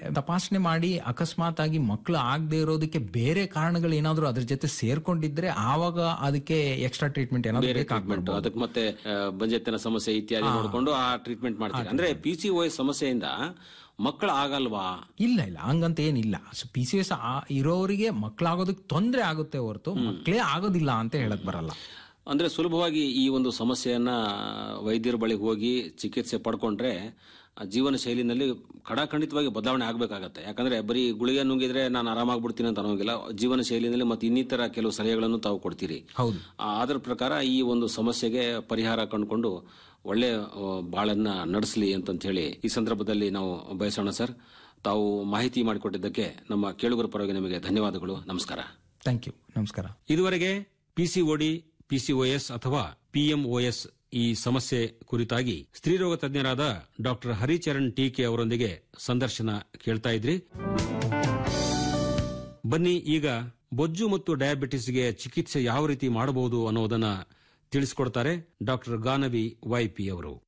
ತಪಾಸಣೆ ಮಾಡಿ ಅಕಸ್ಮಾತ್ ಆಗಿ ಮಕ್ಕಳು ಆಗದೆ ಇರೋದಕ್ಕೆ ಬೇರೆ ಕಾರಣಗಳು ಏನಾದ್ರು ಅದ್ರ ಜೊತೆ ಸೇರ್ಕೊಂಡಿದ್ರೆ ಆವಾಗ ಅದಕ್ಕೆ ಎಕ್ಸ್ಟ್ರಾ ಟ್ರೀಟ್ಮೆಂಟ್ ಏನಾದ್ರು ಬೇರೆ ಬೇಕಾಗ್ಬೋದು ಟ್ರೀಟ್ಮೆಂಟ್ ಅದಕ್ಕೆ ಮತ್ತೆ ಆ, ಬಂಜೆತನ ಸಮಸ್ಯೆ ಇತ್ಯಾದಿ ನೋಡಿಕೊಂಡು ಆ ಟ್ರೀಟ್ಮೆಂಟ್ ಮಾಡ್ತೀರಿ ಅಂದ್ರೆ ಪಿ ಸಿ ಓ ಎಸ್ ಸಮಸ್ಯೆಯಿಂದ ಮಕ್ಕಳು ಆಗಲ್ವಾ ಇಲ್ಲ ಇಲ್ಲ ಹಂಗಂತ ಏನಿಲ್ಲ ಪಿ ಸಿ ಎಸ್ ಇರೋರಿಗೆ ಮಕ್ಕಳಾಗೋದಕ್ಕೆ ತೊಂದರೆ ಆಗುತ್ತೆ ಹೊರತು ಮಕ್ಕಳೇ ಆಗೋದಿಲ್ಲ ಅಂತ ಹೇಳಕ್ ಬರಲ್ಲ ಅಂದ್ರೆ ಸುಲಭವಾಗಿ ಈ ಒಂದು ಸಮಸ್ಯೆಯನ್ನ ವೈದ್ಯರ ಬಳಿಗೆ ಹೋಗಿ ಚಿಕಿತ್ಸೆ ಪಡ್ಕೊಂಡ್ರೆ ಆ ಜೀವನ ಶೈಲಿನಲ್ಲಿ ಖಡಾಖಂಡಿತವಾಗಿ ಬದಲಾವಣೆ ಆಗ್ಬೇಕಾಗತ್ತೆ ಯಾಕಂದ್ರೆ ಬರೀ ಗುಳಿಗೆ ನುಂಗಿದ್ರೆ ನಾನು ಆರಾಮಾಗ್ಬಿಡ್ತೀನಿ ಅಂತ ಅನ್ನೋಂಗಿಲ್ಲ ಜೀವನ ಶೈಲಿನಲ್ಲಿ ಮತ್ತೆ ಇನ್ನಿತರ ಕೆಲವು ಸಲಹೆಗಳನ್ನು ತಾವು ಕೊಡ್ತೀರಿ ಹೌದು ಆ, ಅದರ ಪ್ರಕಾರ ಈ ಒಂದು ಸಮಸ್ಯೆಗೆ ಪರಿಹಾರ ಕಂಡುಕೊಂಡು ಒಳ್ಳೆ ಆ, ಬಾಳನ್ನ ನಡೆಸಲಿ ಅಂತಂತ ಹೇಳಿ ಈ ಸಂದರ್ಭದಲ್ಲಿ ನಾವು ಬಯಸೋಣ ಸರ್ ತಾವು ಮಾಹಿತಿ ಮಾಡಿಕೊಟ್ಟಿದ್ದಕ್ಕೆ ನಮ್ಮ ಕೇಳುಗರ ಪರವಾಗಿ ನಿಮಗೆ ಧನ್ಯವಾದಗಳು ನಮಸ್ಕಾರ ಥ್ಯಾಂಕ್ ಯು ನಮಸ್ಕಾರ ಇದುವರೆಗೆ ಪಿಸಿಒಡಿ ಪಿಸಿಒಎಸ್ ಅಥವಾ ಪಿಎಂಒಎಸ್ ಈ ಸಮಸ್ಯೆ ಕುರಿತಾಗಿ ಸ್ತ್ರೀರೋಗ ತಜ್ಞರಾದ ಡಾಕ್ಟರ್ ಹರಿಚರಣ್ ಟೀಕೆ ಅವರೊಂದಿಗೆ ಸಂದರ್ಶನ ಕೇಳ್ತಾ ಇದ್ರಿ ಬನ್ನಿ ಈಗ ಬೊಜ್ಜು ಮತ್ತು ಡಯಾಬಿಟಿಸ್ಗೆ ಚಿಕಿತ್ಸೆ ಯಾವ ರೀತಿ ಮಾಡಬಹುದು ಅನ್ನೋದನ್ನ ತಿಳಿಸಿಕೊಡ್ತಾರೆ ಡಾಕ್ಟರ್ ಗಾನವಿ ವೈಪಿ ಅವರು